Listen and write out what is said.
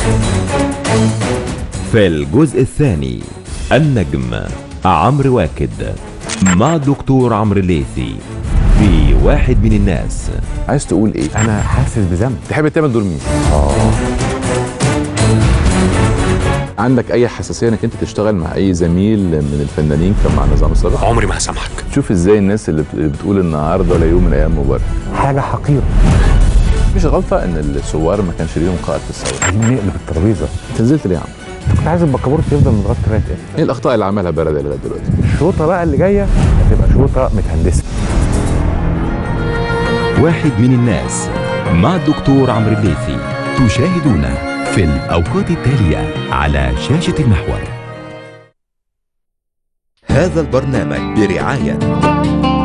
في الجزء الثاني النجم عمرو واكد مع الدكتور عمرو الليثي في واحد من الناس عايز تقول ايه انا حاسس بذنب تحب تعمل دور مين عندك اي حساسيه انك انت تشتغل مع اي زميل من الفنانين كان مع نظام السابق عمري ما هسامحك شوف ازاي الناس اللي بت- بتقول النهارده ولا يوم من الايام مبارك حاجه حقيره مش غلطه ان الثوار ما كانش ليهم قائد في الثوره عايزين نقلب الترابيزه انت نزلت ليه يا عم كنت عايز البكابورت يفضل متغطي لغايه ايه ايه الاخطاء اللي عملها بلد لغايه دلوقتي الشوطه بقى اللي جايه هتبقى شوطه متهندسه واحد من الناس مع الدكتور عمرو الليثي تشاهدون في الأوقات التالية على شاشة المحور هذا البرنامج برعاية